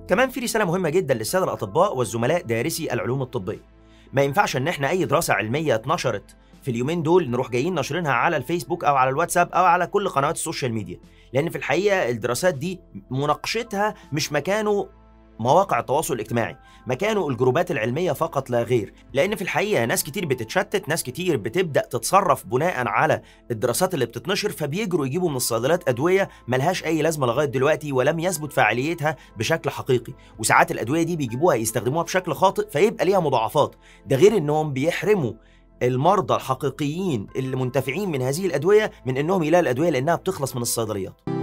كمان في رسالة مهمة جدا للسادة الأطباء والزملاء دارسي العلوم الطبية ما ينفعش ان احنا اي دراسة علمية اتنشرت في اليومين دول نروح جايين ناشرينها على الفيسبوك او على الواتساب او على كل قنوات السوشيال ميديا لان في الحقيقة الدراسات دي مناقشتها مش مكانه مواقع التواصل الاجتماعي مكانه الجروبات العلميه فقط لا غير لان في الحقيقه ناس كتير بتتشتت ناس كتير بتبدا تتصرف بناء على الدراسات اللي بتتنشر فبيجروا يجيبوا من الصيدليات ادويه ملهاش اي لازمه لغايه دلوقتي ولم يثبت فعاليتها بشكل حقيقي وساعات الادويه دي بيجيبوها يستخدموها بشكل خاطئ فيبقى ليها مضاعفات ده غير انهم بيحرموا المرضى الحقيقيين اللي منتفعين من هذه الادويه من انهم يلاقوا الادويه لانها بتخلص من الصيدليات